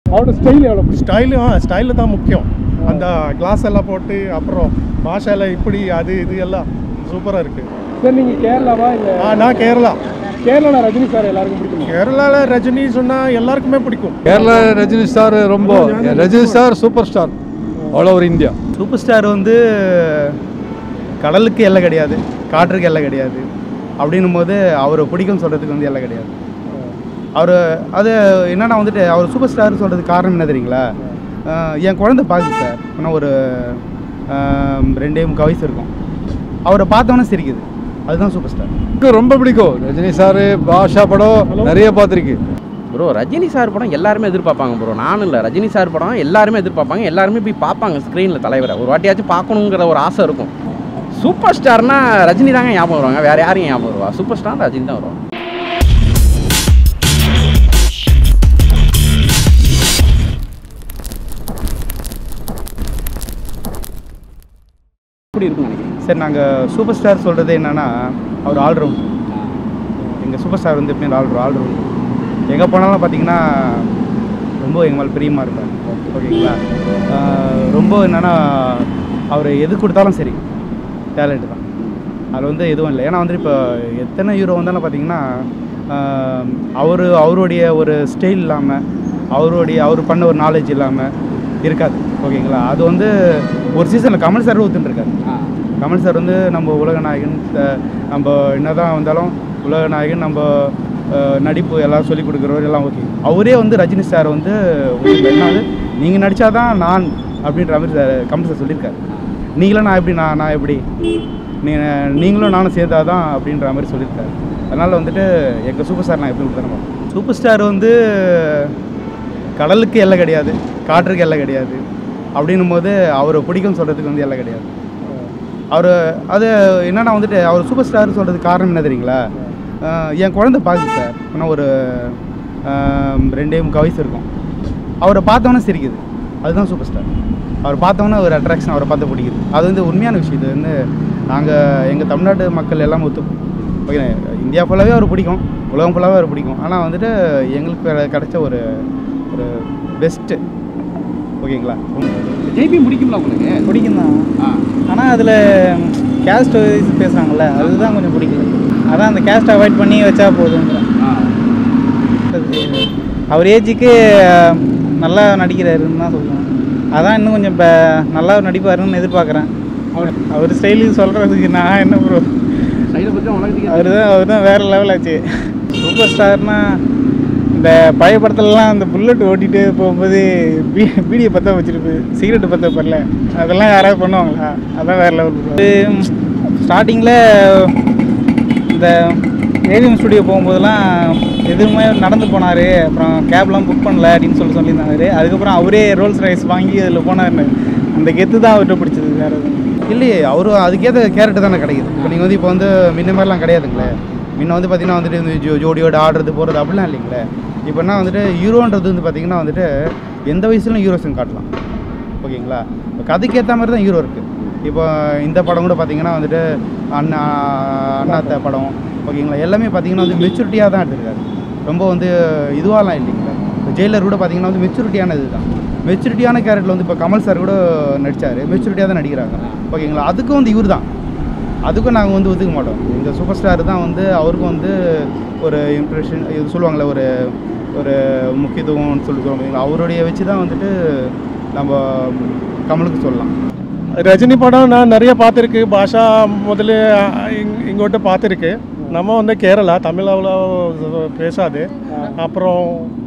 அவரோட ஸ்டைல் எவ்வளோ பிடிக்கும் ஸ்டைலு ஆ ஸ்டைலு தான் முக்கியம் அந்த கிளாஸ் எல்லாம் போட்டு அப்புறம் பாஷையில் இப்படி அது இது எல்லாம் சூப்பராக இருக்குது சார் நீங்கள் கேரளாவா இல்லை ஆ நான் கேரளா கேரளாவில் ரஜினி சார் எல்லாருக்கும் பிடிக்குமா கேரளாவில் ரஜினி சொன்னால் எல்லாருக்குமே பிடிக்கும் கேரளா ரஜினி ஸ்டார் ரொம்ப Rajini star super star all over India super star வந்து கடலுக்கு எல்லை கிடையாது காற்றுக்கு எல்லை கிடையாது அப்படின்னும் போது அவரை பிடிக்கும் சொல்கிறதுக்கு வந்து எல்லை கிடையாது அவர் அது என்னன்னா வந்துட்டு அவர் சூப்பர் ஸ்டார் சொல்கிறதுக்கு காரணம் என்ன தெரியுங்களா அஹ் என் குழந்தை பார்க்குது சார் ஆனால் ஒரு அஹ், ரெண்டே முக்கால் வயசு இருக்கும் அவரை பார்த்தோன்னே சிரிக்குது அதுதான் சூப்பர் ஸ்டார் எனக்கு ரொம்ப பிடிக்கும் ரஜினி சார் பாஷா படம் நிறைய பார்த்துருக்கு ப்ரோ ரஜினி சார் படம் எல்லாருமே எதிர்பார்ப்பாங்க ப்ரோ நானும் இல்லை ரஜினி சார் படம் எல்லாருமே எதிர்பார்ப்பாங்க எல்லாருமே போய் பார்ப்பாங்க ஸ்க்ரீனில் தலைவரை ஒரு வாட்டியாச்சும் பார்க்கணுங்கிற ஒரு ஆசை இருக்கும் சூப்பர் ஸ்டார்னா ரஜினி தாங்க ஞாபகம் வருவாங்க வேறு யாரும் ஞாபகம் வருவா சூப்பர் ஸ்டார் ரஜினி தான் வருவாங்க எப்படி இருக்குன்னு நினைக்கிறீங்க சரி நாங்கள் சூப்பர் ஸ்டார் சொல்கிறது என்னென்னா அவர் ஆல்ரவுண்ட் எங்கள் சூப்பர் ஸ்டார் வந்து எப்படியும் ஆல் ஆல்ரவுண்ட் எங்கே போனாலும் பார்த்தீங்கன்னா ரொம்ப எங்கள் மேலே பிரியமாக இருப்பார் ஓகேங்களா ஆஹ் ரொம்ப என்னென்னா அவர் எது கொடுத்தாலும் சரி டேலண்ட் தான் அதில் வந்து எதுவும் இல்லை ஏன்னா வந்து இப்போ எத்தனை ஹீரோ வந்தாலும் பார்த்தீங்கன்னா அவர் அவருடைய ஒரு ஸ்டைல் இல்லாமல் அவருடைய அவர் பண்ண ஒரு நாலேஜ் இல்லாமல் இருக்காது ஓகேங்களா அது வந்து ஒரு சீசனில் கமல் சார் ஒத்துட்டுருக்காரு கமல் சார் வந்து நம்ம உலக நாயகன் அஹ் நம்ம என்னதான் வந்தாலும் உலக நாயகன் நம்ம அஹ், நடிப்பு எல்லாம் சொல்லிக் கொடுக்குறவர் எல்லாம் ஓகே அவரே வந்து ரஜினி சார் வந்து உங்களுக்கு என்ன வந்து நீங்கள் நடித்தாதான் நான் அப்படின்ற மாதிரி சார் கமல் சார் சொல்லியிருக்காரு நீங்களும் நான் எப்படி நான் நான் எப்படி நீ நீங்களும் நானும் சேர்ந்தாதான் அப்படின்ற மாதிரி சொல்லியிருக்காரு அதனால் வந்துட்டு எங்கள் சூப்பர் ஸ்டார் நான் எப்படி கொடுத்தேன் சூப்பர் ஸ்டார் வந்து கடலுக்கு எல்லை கிடையாது காற்றுக்கு எல்லை கிடையாது அப்படின்னும் போது அவரை பிடிக்கும் சொல்கிறதுக்கு வந்து எல்லை கிடையாது அவர் அது என்னன்னா வந்துட்டு அவர் சூப்பர் ஸ்டார் சொல்கிறதுக்கு காரணம் என்ன தெரியுங்களா அஹ் என் குழந்தை பார்க்குது சார் ஆனால் ஒரு அஹ், ரெண்டே முக்கால் வயசு இருக்கும் அவரை பார்த்தோன்னே சிரிக்குது அதுதான் சூப்பர் ஸ்டார் அவர் பார்த்தோன்னே ஒரு அட்ராக்ஷன் அவரை பார்த்து பிடிக்குது அது வந்து உண்மையான விஷயம் இது வந்து நாங்கள் எங்கள் தமிழ்நாட்டு மக்கள் எல்லாம் ஒத்துப்போம் ஓகே இந்தியா ஃபுல்லாகவே அவர் பிடிக்கும் உலகம் ஃபுல்லாகவே அவர் பிடிக்கும் ஆனால் வந்துட்டு எங்களுக்கு கிடை- கிடைச்ச ஒரு ஒரு பெஸ்ட்டு ஓகேங்களா ஜெய்பி பிடிக்கும்ல உங்களுக்கு பிடிக்கும் தான் ஆ ஆனால் அதில் கேஸ்ட் வைஸ் பேசுகிறாங்கல்ல அதுதான் கொஞ்சம் பிடிக்கல அதான் அந்த கேஸ்ட் அவாய்ட் பண்ணி வச்சா போதுங்கிறேன் ஆ அவர் ஏஜுக்கு நல்லா நடிக்கிறாருன்னு தான் சொல்லுவேன் அதான் இன்னும் கொஞ்சம் இப்போ நல்லா நடிப்பாருன்னு எதிர்பார்க்குறேன் அவர் அவர் ஸ்டைலுக்கு சொல்கிறதுக்கு நான் என்ன ப்ரோ சைடை பற்றி உலகத்துக்கு அவர் தான் அவர் தான் வேறு லெவல் ஆச்சு சூப்பர் ஸ்டார்னா இந்த பழைய படத்துலலாம் அந்த புல்லட் ஓட்டிகிட்டு போகும்போது பீ பீடியை பற்ற வச்சுருப்பு சிகரெட்டு பற்ற பரல அதெல்லாம் யாராவது பண்ணுவாங்களா அதான் வேறு லெவல் ஸ்டார்டிங்கில் இந்த ஏவிஎம் ஸ்டுடியோ போகும்போதெல்லாம் எதுவுமே நடந்து போனார் அப்புறம் கேப்லாம் புக் பண்ணல அப்படின்னு சொல்லி சொல்லியிருந்தாரு அதுக்கப்புறம் அவரே ரோல்ஸ் ரைஸ் வாங்கி அதில் போனார் அந்த கெத்து தான் அவர்கிட்ட பிடிச்சது வேறு எதுவும் இல்லையே அவரும் அதுக்கேற்ற கேரக்டர் தானே கிடைக்குது இப்போ நீங்கள் வந்து இப்போ வந்து முன்ன மாதிரிலாம் கிடையாதுங்களே முன்ன வந்து பார்த்தீங்கன்னா வந்துட்டு இந்த ஜோ ஜோடியோட ஆடுறது போகிறது அப்படிலாம் இல்லைங்களே இப்போ என்ன வந்துட்டு ஹீரோன்றது வந்து பார்த்தீங்கன்னா வந்துட்டு எந்த வயசுலையும் ஹீரோஸும் காட்டலாம் ஓகேங்களா இப்போ கதைக்கு ஏற்ற மாதிரி தான் ஹீரோ இருக்குது இப்போ இந்த படம் கூட பார்த்தீங்கன்னா வந்துட்டு அண்ணா அண்ணாத்த படம் ஓகேங்களா எல்லாமே பார்த்தீங்கன்னா வந்து மெச்சூரிட்டியாக தான் எடுத்திருக்காரு ரொம்ப வந்து இதுவாலாம் இல்லைங்களா இப்போ ஜெயிலர் கூட பார்த்தீங்கன்னா வந்து மெச்சூரிட்டியான இது தான் மெச்சூரிட்டியான கேரக்டரில் வந்து இப்போ கமல் சார் கூட நடித்தார் மெச்சூரிட்டியாக தான் நடிக்கிறாங்க ஓகேங்களா அதுக்கும் வந்து இவர் தான் அதுக்கும் நாங்கள் வந்து ஒத்துக்க மாட்டோம் இந்த சூப்பர் ஸ்டார் தான் வந்து அவருக்கும் வந்து ஒரு இம்ப்ரெஷன் இது சொல்லுவாங்களே ஒரு ஒரு முக்கியத்துவம்னு சொல்லி சொல்லுவாங்க அவருடைய வச்சு தான் வந்துட்டு நம்ம கமலுக்கு சொல்லலாம் ரஜினி படம் நான் நிறைய பார்த்துருக்கு பாஷா முதல்ல இங் இங்கோட்டு பார்த்துருக்கு நம்ம வந்து கேரளா தமிழ் அவ்வளோ பேசாது அப்புறம்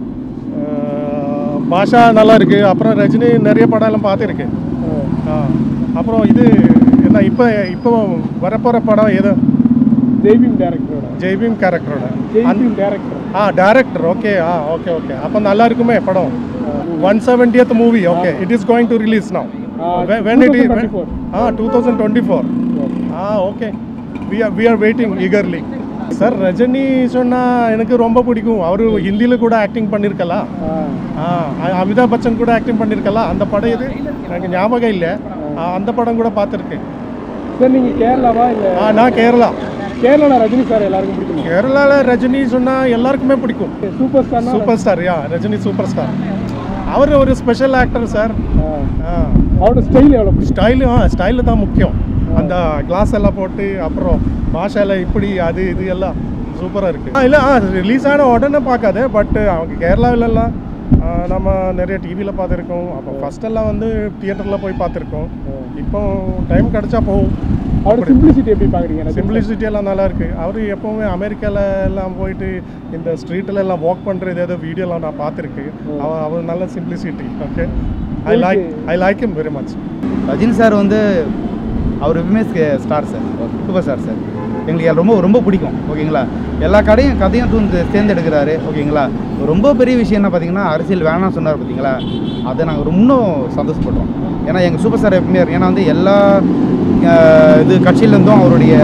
அஹ், பாஷா நல்லா இருக்கு அப்புறம் ரஜினி நிறைய படம் எல்லாம் பார்த்துருக்கு ஆ அப்புறம் இது என்ன இப்போ இப்போ வரப்போகிற படம் எது ஜெய்பீம் டேரக்டரோட ஜெய்பீம் கேரக்டரோட ஜெய்பீம் டேரக்டர் ஆ டேரக்டர் ஓகே ஆ ஓகே ஓகே அப்போ நல்லா இருக்குமே படம் one seventieth movie okay it is going to release now when it 2024. ஆ டூ தௌசண்ட் டுவெண்ட்டி ஃபோர் ஆ okay we are we are waiting eagerly sir Rajini சொன்னால் எனக்கு ரொம்ப பிடிக்கும் அவர் ஹிந்தியில் கூட ஆக்டிங் பண்ணியிருக்கலாம் ஆ அ- அமிதாப் பச்சன் கூட ஆக்டிங் பண்ணியிருக்கலாம் அந்த படம் இது எனக்கு ஞாபகம் இல்லை ஆ, அந்த படம் கூட பார்த்துருக்கேன் சார் நீங்கள் கேரளாவா இல்லை ஆ நான் கேரளா கேரளாவில் ரஜினி சார் எல்லாருக்கும் பிடிக்குமா கேரளாவில் ரஜினி சொன்னால் எல்லாருக்குமே பிடிக்கும் சூப்பர் ஸ்டார்னா super star yeah Rajini super star அவர் ஒரு ஸ்பெஷல் ஆக்டர் சார் அவரோட ஸ்டைல் எவ்வளோ பிடிக்கும் ஸ்டைலு ஆ ஸ்டைலு தான் முக்கியம் அந்த கிளாஸ் எல்லாம் போட்டு அப்புறம் பாஷையில் இப்படி அது இது எல்லாம் சூப்பராக இருக்குது இல்லை ஆ ரிலீஸ் ஆன உடனே பார்க்காது பட் அவங்க கேரளாவிலலாம் ஆ, நம்ம நிறைய டிவியில் பார்த்துருக்கோம் அப்போ ஃபர்ஸ்ட் எல்லாம் வந்து தியேட்டரில் போய் பார்த்துருக்கோம் இப்போ டைம் கிடைச்சா போகும் அவரோட சிம்பிளிசிட்டி எப்படி பார்க்குறீங்க சிம்பிளிசிட்டி எல்லாம் நல்லா இருக்கு அவர் எப்பவுமே அமெரிக்கால எல்லாம் போயிட்டு இந்த ஸ்ட்ரீட்ல எல்லாம் வாக் பண்றது ஏதோ வீடியோலாம் நான் பார்த்துருக்கு அவர் அவர் நல்ல simplicity okay I like I like him very much Rajini sir வந்து அவர் எப்பவுமே star sir super star sir எங்களுக்கு அது ரொம்ப ரொம்ப பிடிக்கும் ஓகேங்களா எல்லா கடையும் கதையும் தூந்து தேர்ந்தெடுக்கிறாரு ஓகேங்களா ரொம்ப பெரிய விஷயம் என்ன பார்த்தீங்கன்னா அரசியல் வேணாம்னு சொன்னார் பார்த்தீங்களா அதை நாங்கள் இன்னும் சந்தோஷப்படுறோம் ஏன்னா எங்கள் சூப்பர் ஸ்டார் எப்பவுமே இருக்கு. ஏன்னா வந்து எல்லா ஆஹ், இது கட்சியிலேருந்தும் அவருடைய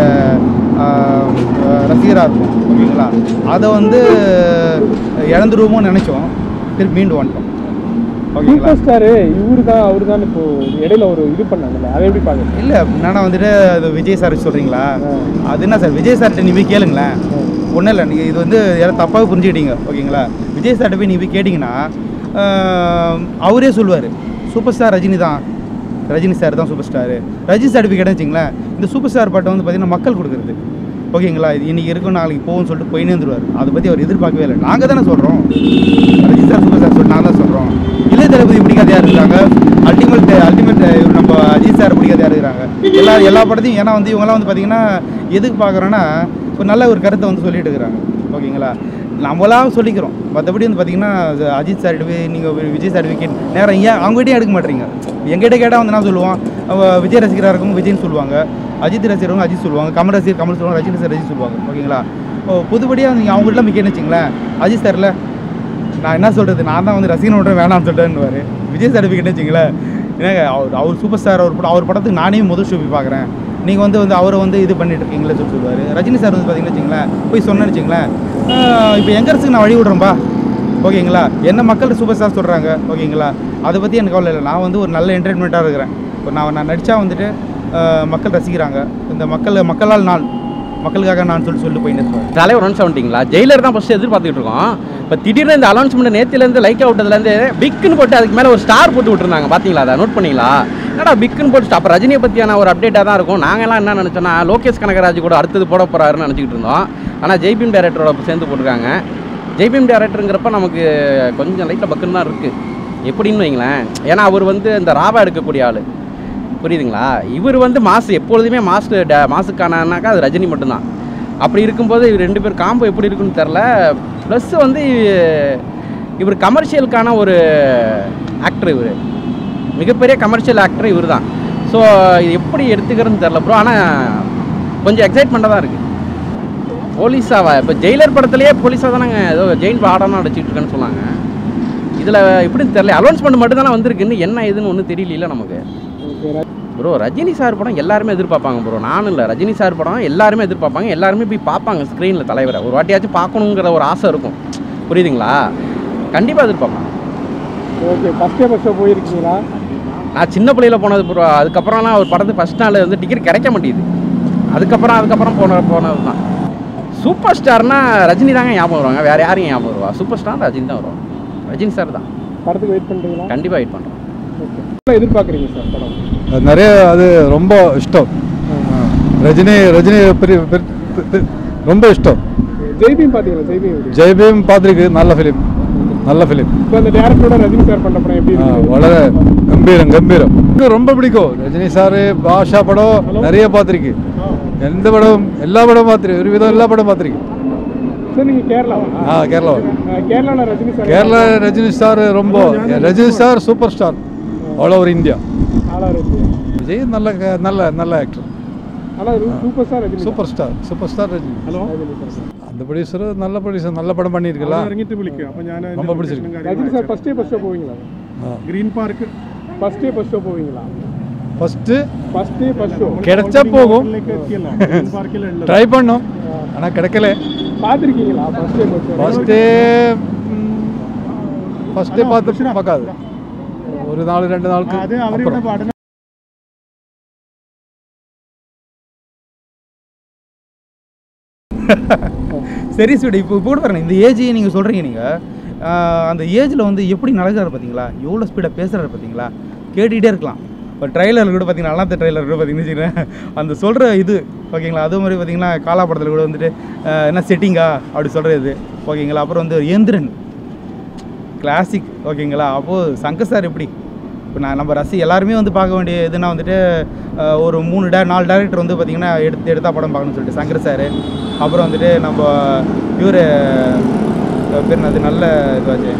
ரசிகராக இருக்கும் ஓகேங்களா அதை வந்து இழந்துருவோமோன்னு நினச்சோம் திருப்பி மீண்டு வந்துட்டோம் ஓகேங்களா சூப்பர் ஸ்டாரு இவரு தான் அவரு தான் இப்போ இடையில ஒரு இது பண்ணாங்கல்ல அதை எப்படி பார்க்குறீங்க இல்லை என்னன்னா வந்துட்டு அது விஜய் சார் சொல்கிறீங்களா அது என்ன சார் விஜய் சார்கிட்ட நீ போய் கேளுங்களேன் ஒன்றும் இல்லை நீங்கள் இது வந்து யாரும் தப்பாக புரிஞ்சுக்கிட்டீங்க ஓகேங்களா விஜய் சார்கிட்ட போய் நீ போய் கேட்டிங்கன்னா ஆஹ், அவரே சொல்லுவார் சூப்பர் ஸ்டார் ரஜினி தான் ரஜினி சார் தான் சூப்பர் ஸ்டாரு ரஜினி சர்டிஃபிகேட் வச்சிங்களேன் இந்த சூப்பர் ஸ்டார் பாட்டை வந்து பார்த்தீங்கன்னா மக்கள் கொடுக்குறது ஓகேங்களா இது இன்னைக்கு இருக்கும் நாளைக்கு போகும்னு சொல்லிட்டு போயினே வந்துருவார் அதை பற்றி அவர் எதிர்பார்க்கவே இல்லை நாங்கள் தானே சொல்கிறோம் ரஜினி சார் சூப்பர் ஸ்டார் சொல்லி நான் தான் சொல்கிறோம் இளைய தளபதி பிடிக்காத யார் இருக்காங்க அல்டிமேட் அல்டிமேட் இவர் நம்ம அஜித் சார் பிடிக்காத யார் இருக்கிறாங்க எல்லா எல்லா படத்தையும் ஏன்னா வந்து இவங்கெல்லாம் வந்து பார்த்தீங்கன்னா எதுக்கு பார்க்குறோன்னா ஒரு நல்ல ஒரு கருத்தை வந்து சொல்லிட்டு இருக்கிறாங்க ஓகேங்களா நம்மளாம் சொல்லிக்கிறோம் மற்றபடி வந்து பார்த்தீங்கன்னா அது அஜித் சார் நீங்கள் விஜய் சார் கேட் நேரம் ஏன் அவங்ககிட்டயும் எடுக்க மாட்டீங்க எங்கிட்ட கேட்டால் வந்து என்ன சொல்லுவோம் அவ விஜய் ரசிகராக இருக்கும் விஜய்னு சொல்லுவாங்க அஜித் ரசிகரவங்க அஜித் சொல்லுவாங்க கமல் ரசிகர் கமல் சொல்லுவாங்க ரஜினி சார் ரஜித் சொல்லுவாங்க ஓகேங்களா ஓ புதுபடியாக நீங்கள் அவங்ககிட்ட போய் கேட்டு வச்சிங்களேன் அஜித் சார்ல நான் என்ன சொல்கிறது நான் தான் வந்து ரசிகன் விட்றேன் வேணாம்னு சொல்லிட்டேன்னு விஜய் சர்டிஃபிகேட் வச்சிங்களேன் ஏன்னாங்க அவர் அவர் சூப்பர் ஸ்டார் அவர் படம் அவர் படத்துக்கு நானே முதல் ஷோ போய் பார்க்குறேன் நீங்கள் வந்து வந்து அவரை வந்து இது பண்ணிட்டு இருக்கீங்களே சொல்லி சொல்லுவார் ரஜினி சார் வந்து பார்த்தீங்கன்னு வச்சிங்களேன் போய் சொன்னேன்னு வச்சிங்களேன் இப்போ எங்கரசுக்கு நான் வழி விட்றேன்பா ஓகேங்களா என்ன மக்கள் சூப்பர் ஸ்டார் சொல்கிறாங்க ஓகேங்களா அதை பற்றி எனக்கு கவலை இல்லை நான் வந்து ஒரு நல்ல என்டர்டைன்மெண்ட்டாக இருக்கிறேன் இப்போ நான் நான் நடித்தா வந்துட்டு ஆஹ், மக்கள் ரசிக்கிறாங்க இந்த மக்கள் மக்களால் நான் மக்களுக்காக நான் சொல்லி சொல்லிட்டு போயின்னு இருப்பேன் தலைவர் ஒன் செவன்ட்டிங்களா ஜெயிலர் தான் ஃபஸ்ட்டு எதிர்பார்த்துட்டு இருக்கோம் இப்போ திடீர்னு இந்த அனௌன்ஸ்மெண்ட் நேற்றுலேருந்து லைக் விட்டதுலேருந்து பிக்குன்னு போட்டு அதுக்கு மேலே ஒரு ஸ்டார் போட்டு விட்டுருந்தாங்க பார்த்தீங்களா அதை நோட் பண்ணீங்களா என்னடா பிக்குன்னு போட்டு அப்போ ரஜினியை பற்றியான ஒரு அப்டேட்டாக தான் இருக்கும் நாங்கள்லாம் என்ன நினச்சோன்னா லோகேஷ் கனகராஜ் கூட அடுத்தது போட போகிறாருன்னு நினச்சிக்கிட்டு இருந்தோம் ஆனால் ஜெய்பீம் டேரக்டரோட சேர்ந்து போட்டிருக்காங்க ஜெய்பீம் டேரக்டருங்கிறப்ப நமக்கு கொஞ்சம் லைட்டாக பக்குன்னு தான் இருக்குது எப்படின்னு வைங்களேன் ஏன்னா அவர் வந்து இந்த ராவா எடுக்கக்கூடிய ஆள் புரியுதுங்களா இவர் வந்து மாசு எப்பொழுதுமே மாசு ட- மாசுக்கானாக்கா அது ரஜினி மட்டும்தான் அப்படி இருக்கும்போது இவர் ரெண்டு பேர் காம்போ எப்படி இருக்குன்னு தெரில ப்ளஸ் வந்து இவர் கமர்ஷியலுக்கான ஒரு ஆக்டர் இவர் மிகப்பெரிய கமர்ஷியல் ஆக்டர் இவர் தான் ஸோ இது எப்படி எடுத்துக்கிறதுன்னு தெரில ப்ரோ ஆனால் கொஞ்சம் எக்ஸைட்மெண்ட்டாக தான் இருக்குது போலீஸாவா இப்போ ஜெயிலர் படத்துலேயே போலீஸாக தானேங்க ஏதோ ஜெயின் பாடம்லாம் அடிச்சிட்டு இருக்கேன்னு சொன்னாங்க இதில் எப்படின்னு தெரியல அலௌன்ஸ்மெண்ட் மட்டும் தானே வந்திருக்கு இன்னும் என்ன ஏதுன்னு ஒன்றும் தெரியல நமக்கு ப்ரோ ரஜினி சார் படம் எல்லாருமே எதிர்பார்ப்பாங்க ப்ரோ நானும் இல்லை ரஜினி சார் படம் எல்லாருமே எதிர்பார்ப்பாங்க எல்லாருமே போய் பார்ப்பாங்க ஸ்க்ரீனில் தலைவரை ஒரு வாட்டியாச்சும் பார்க்கணுங்கிற ஒரு ஆசை இருக்கும் புரியுதுங்களா கண்டிப்பாக எதிர்பார்ப்பாங்க okay first day first show போயிருக்கீங்களா நான் சின்ன பிள்ளையில போனது ப்ரோ அதுக்கப்புறம்லாம் ஒரு படத்து ஃபஸ்ட் நாள் வந்து டிக்கெட் கிடைக்க மாட்டேங்குது அதுக்கப்புறம் அதுக்கப்புறம் போன போனது தான் சூப்பர் ஸ்டார்னா ரஜினி தாங்க ஞாபகம் வருவாங்க வேறு யாரும் ஞாபகம் வருவா சூப்பர் ஸ்டார் ரஜினி தான் வருவாங்க ரஜினி சார் தான் படத்துக்கு வெயிட் பண்ணுறீங்களா கண்டிப்பாக வெயிட் பண்ணுறோம் ஓகே எதிர்பார்க்குறீங்க சார் படம் அது நிறைய அது ரொம்ப இஷ்டம் ரஜினி ரஜினி பெரிய பெரிய- பெரிய- ரொம்ப இஷ்டம் ஜெய்பீம் பார்த்தீங்களா ஜெய்பீம் எப்படி ஜெய்பீம் பார்த்துருக்கு நல்ல ஃபிலிம் நல்ல ஃபிலிம் இப்போ அந்த டேரக்டரோட ரஜினி சார் பண்ண படம் எப்படி இருக்கு വളരെ கம்பீரம் கம்பீரம் எனக்கு ரொம்ப பிடிக்கும் ரஜினி சார் பாஷா படம் நிறைய பார்த்துருக்கு எந்த படம் எல்லா படம் பார்த்துருக்கு ஒரு விதம் எல்லா படம் பார்த்துருக்கு சார் நீங்கள் கேரளாவா ஆ கேரளா கேரளாவில் ரஜினி சார் கேரளா ரஜினி ஸ்டார் ரொம்ப Rajini star super star all over India ஆளாக இருக்கு விஜய் நல்ல நல்ல நல்ல ஆக்டர் ஆனால் super star Rajini super star super star Rajini hello அந்த ப்ரொடியூசர் நல்ல ப்ரொடியூசர் நல்ல படம் பண்ணியிருக்கலாம் ഇറങ്ങിയിട്ട് വിളിക്കുക അപ്പോൾ ഞാൻ അതിന്റെ ரொம்ப location பிடிச்சிருக்கு. കാര്യങ്ങളും Rajini sir first day first show போவீங்களா green park first day first show போவீங்களா first first day first show கிடைச்சா போகும் എത്തിയല്ലോ ഗ്രീൻ പാർക്കിലുള്ളത് ட்ரை பண்ணோம் ஆனால் கிடைக்கல பார்த்துருக்கீங்களா first day first show first first பார்த்து பார்க்காது ஒரு நாள் ரெண்டு நாளுக்கு അത് അവരിവിടെ அப்புறம். പഠനം சரி சுடி இப்போ கூட பாருங்க இந்த ஏஜ் நீங்கள் சொல்கிறீங்க நீங்கள் ஆஹ் அந்த ஏஜில் வந்து எப்படி நடக்கிறாரு பார்த்தீங்களா எவ்வளோ ஸ்பீடாக பேசுகிறாரு பார்த்தீங்களா கேட்டுக்கிட்டே இருக்கலாம் இப்போ ட்ரைலர் கூட பார்த்தீங்கன்னா அண்ணாத்த ட்ரைலர் கூட பார்த்தீங்கன்னு வச்சுக்கோங்களேன் அந்த சொல்கிற இது ஓகேங்களா அதே மாதிரி பார்த்தீங்கன்னா காலா படத்தில் கூட வந்துட்டு ஆஹ் என்ன செட்டிங்கா அப்படி சொல்கிற இது ஓகேங்களா அப்புறம் வந்து ஏந்திரன் கிளாசிக் ஓகேங்களா அப்போது சங்கர் சார் எப்படி இப்போ நான் நம்ம ரசி எல்லாருமே வந்து பார்க்க வேண்டிய இதுனா வந்துட்டு அஹ், ஒரு மூணு டே நாலு டேரக்டர் வந்து பார்த்திங்கன்னா எடுத்து எடுத்தா படம் பார்க்கணும்னு சொல்லிட்டு சங்கர் சார் அப்புறம் வந்துட்டு நம்ம இவர் பேர் என்னது நல்ல இதுவாச்சு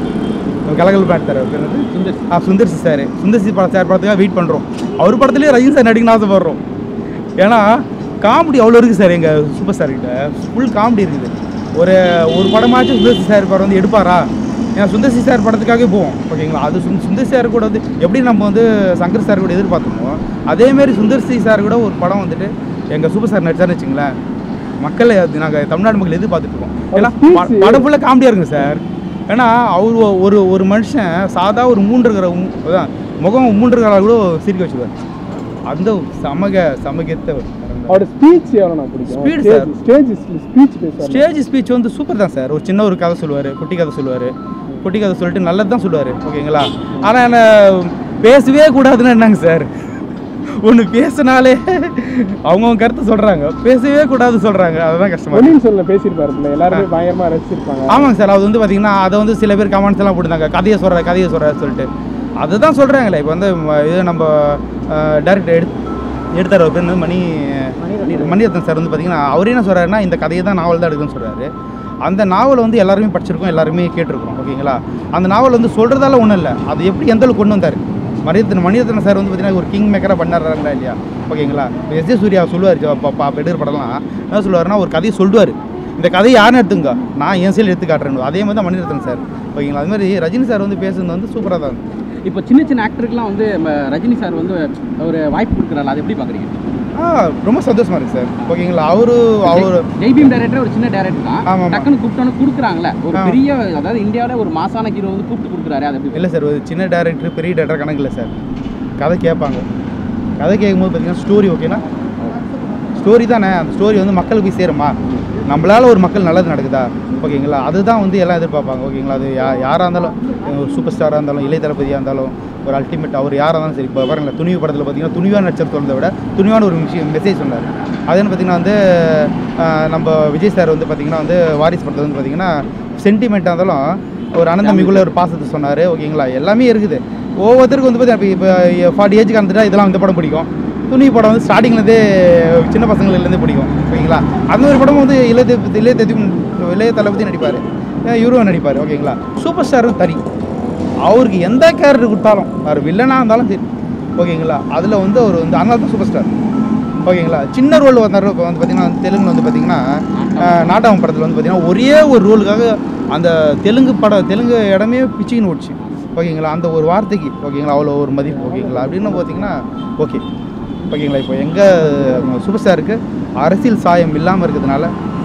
கலகல் பேட்டார் பேர் என்னது சுந்தர் ஆ சுந்தர்சி சார் சுந்தர்சி படம் சார் படத்துக்காக வெயிட் பண்ணுறோம் அவர் படத்துலேயே ரஜினி சார் நடிக்கணும்னு ஆசைப்படுறோம் ஏன்னா காமெடி அவ்வளோ இருக்குது சார் எங்கள் சூப்பர் ஸ்டார் கிட்ட ஃபுல் காமெடி இருக்குது ஒரு ஒரு படமாச்சும் சுந்தர்சி சார் படம் வந்து எடுப்பாரா ஏன்னா சுந்தர்சி சார் படத்துக்காகவே போவோம் ஓகேங்களா அது சுந் சுந்தர் சார் கூட வந்து எப்படி நம்ம வந்து சங்கர் சார் கூட எதிர்பார்த்தோமோ அதேமாரி சுந்தர்சி சார் கூட ஒரு படம் வந்துட்டு எங்கள் சூப்பர் ஸ்டார் நடிச்சார்னு வச்சுங்களேன் மக்கள் நாங்கள் தமிழ்நாடு மக்கள் எதிர்பார்த்துட்டு இருக்கோம் ஏன்னா ப- படம் ஃபுல்லாக காமெடியாக இருக்குங்க சார் ஏன்னா அவர் ஒ- ஒரு ஒரு மனுஷன் சாதா ஒரு மூன்று இருக்கிற உம்- அதான் முகம் மூன்று இருக்கிற கூட சிரிக்க வச்சுருவார் அந்த சமக சமகத்தை அவரோட ஸ்பீச் எவ்வளோ நான் பிடிக்கும் Speed, stage sir. Stage speech பேசுவார் ஸ்டேஜ் ஸ்பீச் வந்து சூப்பர் தான் சார் ஒரு சின்ன ஒரு கதை சொல்லுவார் குட்டி கதை சொல்லுவார் குட்டி கதை சொல்லிட்டு நல்லது தான் சொல்லுவார் ஓகேங்களா ஆனால் என்ன பேசவே கூடாதுன்னு என்னங்க சார் ஒன்று பேசினாலே அவங்கவுங்க கருத்து சொல்கிறாங்க பேசவே கூடாது சொல்கிறாங்க அதுதான் கஷ்டமா இருக்கு. பொன்னியின் சொல்ல பேசியிருப்பாருல்ல எல்லாருமே பயங்கரமா ரசிச்சிருப்பாங்க ஆமாங்க சார் அது வந்து பார்த்தீங்கன்னா அதை வந்து சில பேர் கமெண்ட்ஸ் எல்லாம் போட்டுருந்தாங்க கதையை சொல்கிற கதையை சொல்கிற சொல்லிட்டு அதுதான் சொல்கிறாங்களே இப்போ வந்து ம- இது நம்ம டேரக்டர் எடு எடுத்தார் அவர் பேர் என்னது? மணி மணிரத்னம் சார் வந்து பார்த்தீங்கன்னா அவர் என்ன சொல்கிறாருன்னா இந்த கதையை தான் நாவல் தான் எடுக்குன்னு சொல்கிறாரு அந்த நாவல் வந்து எல்லாருமே படிச்சிருக்கோம் எல்லாருமே கேட்டிருக்கோம் ஓகேங்களா அந்த நாவல் வந்து சொல்கிறதால ஒன்றும் இல்லை அது எப்படி எந்த அளவுக்கு கொண்டு வந்தார் மணிரத்ன மணிரத்னம் சார் வந்து பார்த்தீங்கன்னா ஒரு கிங் மேக்கராக பண்ணாருங்களா இல்லையா ஓகேங்களா எஸ் ஜே சூர்யா சொல்லுவார் எடுக்கிற படம்லாம் என்ன சொல்லுவாருன்னா ஒரு கதையை சொல்லுவார் இந்த கதையை யாருன்னு எடுத்துங்க நான் என் சைடு எடுத்து காட்டுறேன் அதே மாதிரி தான் மணிரத்னம் சார் ஓகேங்களா அது மாதிரி ரஜினி சார் வந்து பேசுனது வந்து சூப்பராக தான் இருந்தது. இப்போ சின்ன சின்ன ஆக்டருக்குலாம் வந்து நம்ம ரஜினி சார் வந்து ஒரு வாய்ப்பு கொடுக்குறாரு அதை எப்படி பார்க்குறீங்க ஆ ரொம்ப சந்தோஷமா இருக்கு சார் ஓகேங்களா அவரு அவர் ஜெய்பீம் டைரக்டர் ஒரு சின்ன டைரக்டர் தான் ஆமா, ஆமா. டக்குன்னு கூப்பிட்டோன்னு கொடுக்குறாங்களே ஒரு ஆ. பெரிய அதாவது இந்தியாவில் ஒரு மாசான ஹீரோ வந்து கூப்பிட்டு கொடுக்குறாரு அது எப்படி இல்லை சார் ஒரு சின்ன டேரக்டர் பெரிய டேரக்டர் கணக்கு இல்லை சார் கதை கேட்பாங்க கதை கேட்கும்போது பார்த்தீங்கன்னா ஸ்டோரி ஓகேனா ஸ்டோரி தானே அந்த ஸ்டோரி வந்து மக்களுக்கு போய் சேருமா நம்மளால ஒரு மக்கள் நல்லது நடக்குதா ஓகேங்களா அதுதான் வந்து எல்லாம் எதிர்பார்ப்பாங்க ஓகேங்களா அது யா யாராக இருந்தாலும் ஒரு சூப்பர் ஸ்டாராக இருந்தாலும் இளைய தளபதியாக இருந்தாலும் ஒரு அல்டிமேட் அவர் யாராக இருந்தாலும் சரி இப்போ பாருங்களேன் துணிவு படத்தில் பார்த்தீங்கன்னா துணிவான நடிச்சர் சொல்றதை விட துணிவான ஒரு விஷயம் மெசேஜ் சொன்னார் அதுன்னு பார்த்தீங்கன்னா வந்து ஆஹ், நம்ம விஜய் சார் வந்து பார்த்தீங்கன்னா வந்து வாரிசு படத்தில் வந்து பார்த்தீங்கன்னா சென்டிமெண்ட்டாக இருந்தாலும் ஒரு அனந்தமிக்குள்ள ஒரு பாசத்தை சொன்னார் ஓகேங்களா எல்லாமே இருக்குது ஒவ்வொருத்தருக்கும் வந்து பார்த்தீங்கன்னா இப்போ இப்போ ஃபார்ட்டி ஏஜுக்கு வந்துட்டா இதெல்லாம் இந்த படம் பிடிக்கும் துணி படம் வந்து ஸ்டார்டிங்லேருந்தே சின்ன பசங்கள்லேருந்தே பிடிக்கும் ஓகேங்களா அந்த ஒரு படம் வந்து இளைய இளைய ததி இளைய தளபதி நடிப்பார் இவரும் நடிப்பார் ஓகேங்களா சூப்பர் ஸ்டாரும் தனி அவருக்கு எந்த கேரக்டர் கொடுத்தாலும் அவர் வில்லனாக இருந்தாலும் சரி ஓகேங்களா அதில் வந்து அவர் வந்து அதனால தான் சூப்பர் ஸ்டார் ஓகேங்களா சின்ன ரோல் வந்தார் இப்போ வந்து பார்த்தீங்கன்னா தெலுங்குல வந்து பார்த்தீங்கன்னா அஹ், நாடகம் படத்தில் வந்து பார்த்தீங்கன்னா ஒரே ஒரு ரோலுக்காக அந்த தெலுங்கு படம் தெலுங்கு இடமே பிச்சுக்கின்னு ஓடிச்சு ஓகேங்களா அந்த ஒரு வார்த்தைக்கு ஓகேங்களா அவ்வளோ ஒரு மதிப்பு ஓகேங்களா அப்படின்னு பார்த்தீங்கன்னா ஓகே ஓகேங்களா இப்போ எங்கள் சூப்பர் ஸ்டாருக்கு அரசியல் சாயம் இல்லாமல் இருக்கிறதுனால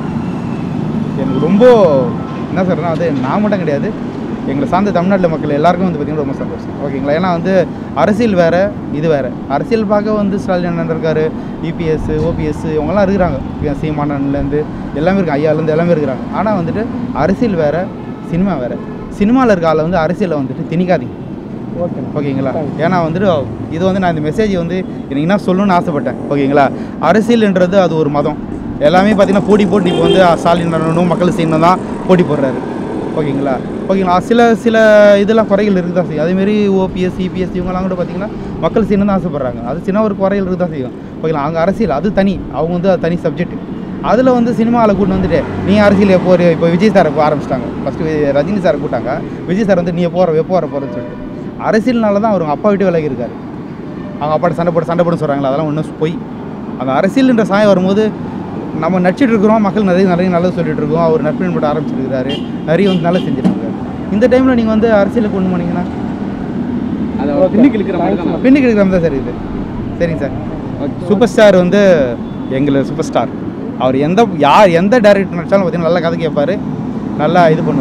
எனக்கு ரொம்ப என்ன சொல்கிறேன்னா அது நான் மட்டும் கிடையாது எங்களை சார்ந்த தமிழ்நாட்டில் மக்கள் எல்லாருக்கும் வந்து பார்த்திங்கன்னா ரொம்ப சந்தோஷம் ஓகேங்களா ஏன்னா வந்து அரசியல் வேறு இது வேறு அரசியல் பார்க்க வந்து ஸ்டாலின் அண்ணன் இருக்காரு இபிஎஸ் ஓபிஎஸ் இவங்கெல்லாம் இருக்கிறாங்க சீமானன்லேருந்து எல்லாமே இருக்காங்க ஐயாலேருந்து எல்லாமே இருக்கிறாங்க ஆனால் வந்துட்டு அரசியல் வேறு சினிமா வேறு சினிமாவில் இருக்க ஆளை வந்து அரசியலில் வந்துட்டு திணிக்காதீங்க ஓகே ஓகேங்களா ஏன்னா வந்துட்டு இது வந்து நான் இந்த மெசேஜ் வந்து எனக்கு என்ன சொல்லணும்னு ஆசைப்பட்டேன் ஓகேங்களா அரசியல்ன்றது அது ஒரு மதம் எல்லாமே பார்த்தீங்கன்னா போட்டி போட்டி இப்போ வந்து ஸ்டாலின் அண்ணனும் மக்கள் சீனும் தான் போட்டி போடுறாரு ஓகேங்களா ஓகேங்களா சில சில இதெல்லாம் குறைகள் இருக்குது தான் செய்யும் அதேமாரி ஓபிஎஸ் சிபிஎஸ் இவங்கெல்லாம் கூட பார்த்தீங்கன்னா மக்கள் சீனு தான் ஆசைப்படுறாங்க அது சின்ன ஒரு குறைகள் இருக்குது தான் செய்யும் ஓகேங்களா அவங்க அரசியல் அது தனி அவங்க வந்து அது தனி சப்ஜெக்ட் அதில் வந்து சினிமாவில் கூட்டு வந்துட்டு நீ அரசியல் எப்போ ஒரு இப்போ விஜய் சாரை ஆரம்பிச்சிட்டாங்க ஃபஸ்ட்டு ரஜினி சாரை கூட்டாங்க விஜய் சார் வந்து நீ எப்போ வர எப்போ வர போகிறேன்னு சொல்லிட்டு அரசியல்னால தான் அவர் அப்பா விட்டு விலகி இருக்காரு அவங்க அப்பாட்ட சண்டை போட்டு சண்டை போட்டு சொல்கிறாங்களா அதெல்லாம் ஒன்றும் பொய் அந்த அரசியல்ன்ற சாயம் வரும்போது நம்ம நடிச்சிட்டு இருக்கிறோம் மக்கள் நிறைய நிறைய நல்லது சொல்லிட்டு இருக்கோம் அவர் நட்பின் போட்டு ஆரம்பிச்சிருக்கிறாரு நிறைய வந்து நல்லது செஞ்சுட்டு இருக்காரு இந்த டைமில் நீங்கள் வந்து அரசியலுக்கு கொண்டு போனீங்கன்னா அதை பின்னுக்கு இழுக்கிற மாதிரி தான் பின்னுக்கு இருக்கிற மாதிரி தான் சார் இது சரிங்க சார் சூப்பர் ஸ்டார் வந்து எங்களை சூப்பர் ஸ்டார் அவர் எந்த யார் எந்த டேரக்டர் நடிச்சாலும் பார்த்தீங்கன்னா நல்லா கதை கேட்பாரு நல்லா இது பண்ணுவார்